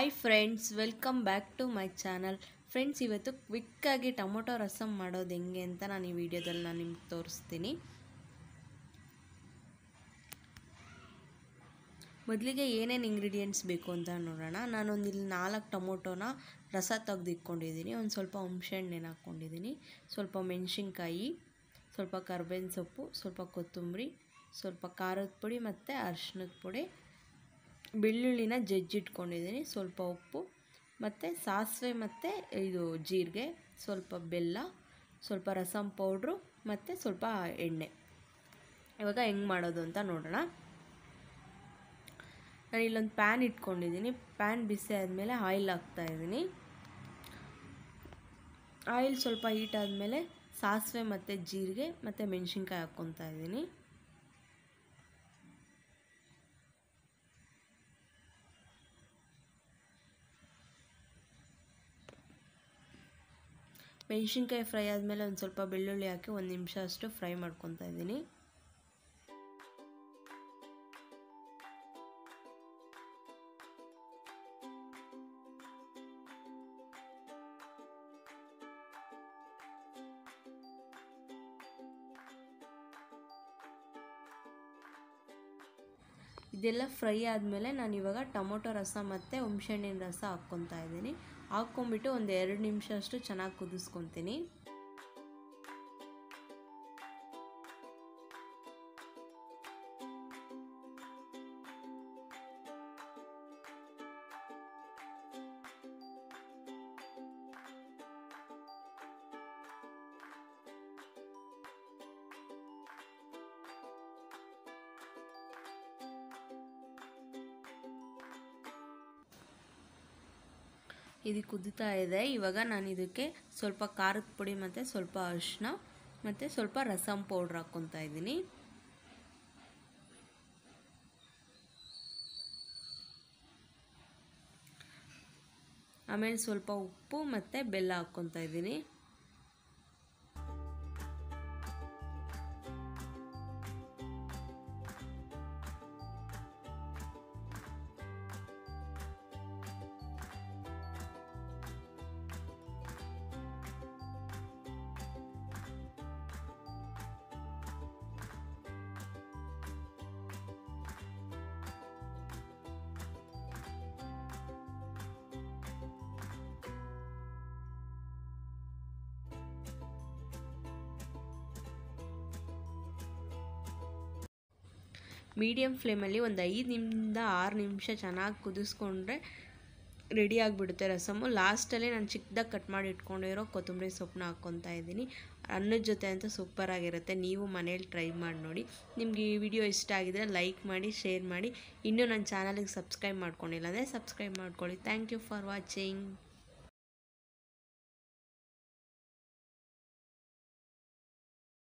hi friends welcome back to my channel friends ಇವತ್ತು ಕ್ವಿಕ್ಕಾಗಿ tomato rasam ಮಾಡೋದು ಹೆಂಗೆ ಅಂತ ನಾನು ಈ ವಿಡಿಯೋದಲ್ಲಿ ನಾನು ನಿಮ್ಗೆ ತೋರಿಸ್ತೀನಿ ಮೊದಲಿಗೆ ಏನೇನು ಇಂಗ್ರೀಡಿಯೆಂಟ್ಸ್ ಬೇಕು ಅಂತ ನೋಡೋಣ ನಾನೊಂದು ಇಲ್ಲಿ ನಾಲ್ಕು ಟೊಮೊಟೊನ ರಸ ತೆಗ್ದು ಇಟ್ಕೊಂಡಿದ್ದೀನಿ ಒಂದು ಸ್ವಲ್ಪ ಹುಣಸೆಹಣ್ಣೆನ ಹಾಕ್ಕೊಂಡಿದ್ದೀನಿ ಸ್ವಲ್ಪ ಮೆಣಸಿನ್ಕಾಯಿ ಸ್ವಲ್ಪ ಕರ್ಬೇವಿನ ಸೊಪ್ಪು ಸ್ವಲ್ಪ ಕೊತ್ತಂಬರಿ ಸ್ವಲ್ಪ ಖಾರದ ಪುಡಿ ಮತ್ತು ಅರಿಶಿನದ ಪುಡಿ ಬೆಳ್ಳುಳ್ಳಿನ ಜಜ್ಜಿಟ್ಕೊಂಡಿದ್ದೀನಿ ಸ್ವಲ್ಪ ಉಪ್ಪು ಮತ್ತು ಸಾಸಿವೆ ಮತ್ತು ಇದು ಜೀರಿಗೆ ಸ್ವಲ್ಪ ಬೆಲ್ಲ ಸ್ವಲ್ಪ ರಸಮ್ ಪೌಡ್ರು ಮತ್ತು ಸ್ವಲ್ಪ ಎಣ್ಣೆ ಇವಾಗ ಹೆಂಗೆ ಮಾಡೋದು ಅಂತ ನೋಡೋಣ ನಾನು ಇಲ್ಲೊಂದು ಪ್ಯಾನ್ ಇಟ್ಕೊಂಡಿದ್ದೀನಿ ಪ್ಯಾನ್ ಬಿಸಿ ಆದಮೇಲೆ ಆಯಿಲ್ ಹಾಕ್ತಾಯಿದ್ದೀನಿ ಆಯಿಲ್ ಸ್ವಲ್ಪ ಹೀಟ್ ಆದಮೇಲೆ ಸಾಸಿವೆ ಮತ್ತು ಜೀರಿಗೆ ಮತ್ತು ಮೆಣಸಿನ್ಕಾಯಿ ಹಾಕ್ಕೊತಾ ಇದ್ದೀನಿ ಮೆಣಸಿನ್ಕಾಯಿ ಫ್ರೈ ಆದಮೇಲೆ ಒಂದು ಸ್ವಲ್ಪ ಬೆಳ್ಳುಳ್ಳಿ ಹಾಕಿ ಒಂದು ನಿಮಿಷ ಅಷ್ಟು ಫ್ರೈ ಮಾಡ್ಕೊತಾ ಇದ್ದೀನಿ ಇದೆಲ್ಲ ಫ್ರೈ ಆದಮೇಲೆ ನಾನು ಇವಾಗ ಟೊಮೊಟೊ ರಸ ಮತ್ತು ಹುಣಸೆಹಣ್ಣಿನ ರಸ ಹಾಕ್ಕೊತಾ ಇದ್ದೀನಿ ಹಾಕ್ಕೊಂಬಿಟ್ಟು ಒಂದು ಎರಡು ನಿಮಿಷ ಅಷ್ಟು ಚೆನ್ನಾಗಿ ಕುದಿಸ್ಕೊತೀನಿ ಇದು ಕುದೀತಾ ಇದೆ ಇವಾಗ ನಾನು ಇದಕ್ಕೆ ಸ್ವಲ್ಪ ಖಾರದ ಪುಡಿ ಮತ್ತು ಸ್ವಲ್ಪ ಅರಿಶಿನ ಮತ್ತು ಸ್ವಲ್ಪ ರಸಮ್ ಪೌಡ್ರ್ ಹಾಕ್ಕೊತಾ ಇದ್ದೀನಿ ಆಮೇಲೆ ಸ್ವಲ್ಪ ಉಪ್ಪು ಮತ್ತು ಬೆಲ್ಲ ಹಾಕ್ಕೊತಾ ಇದ್ದೀನಿ ಮೀಡಿಯಮ್ ಫ್ಲೇಮಲ್ಲಿ ಒಂದು ಐದು ನಿಮಿಷದಿಂದ ಆರು ನಿಮಿಷ ಚೆನ್ನಾಗಿ ಕುದಿಸ್ಕೊಂಡ್ರೆ ರೆಡಿ ಆಗಿಬಿಡುತ್ತೆ ರಸಮ್ಮು ಲಾಸ್ಟಲ್ಲಿ ನಾನು ಚಿಕ್ಕದಾಗಿ ಕಟ್ ಮಾಡಿ ಇಟ್ಕೊಂಡಿರೋ ಕೊತ್ತಂಬರಿ ಸೊಪ್ಪನ್ನ ಹಾಕ್ಕೊತಾ ಇದ್ದೀನಿ ಅನ್ನದ ಜೊತೆ ಅಂತೂ ಸೂಪರಾಗಿರುತ್ತೆ ನೀವು ಮನೇಲಿ ಟ್ರೈ ಮಾಡಿ ನೋಡಿ ನಿಮ್ಗೆ ಈ ವಿಡಿಯೋ ಇಷ್ಟ ಆಗಿದರೆ ಲೈಕ್ ಮಾಡಿ ಶೇರ್ ಮಾಡಿ ಇನ್ನೂ ನನ್ನ ಚಾನಲಿಗೆ ಸಬ್ಸ್ಕ್ರೈಬ್ ಮಾಡ್ಕೊಂಡಿಲ್ಲ ಅಂದರೆ ಸಬ್ಸ್ಕ್ರೈಬ್ ಮಾಡ್ಕೊಳ್ಳಿ ಥ್ಯಾಂಕ್ ಯು ಫಾರ್ ವಾಚಿಂಗ್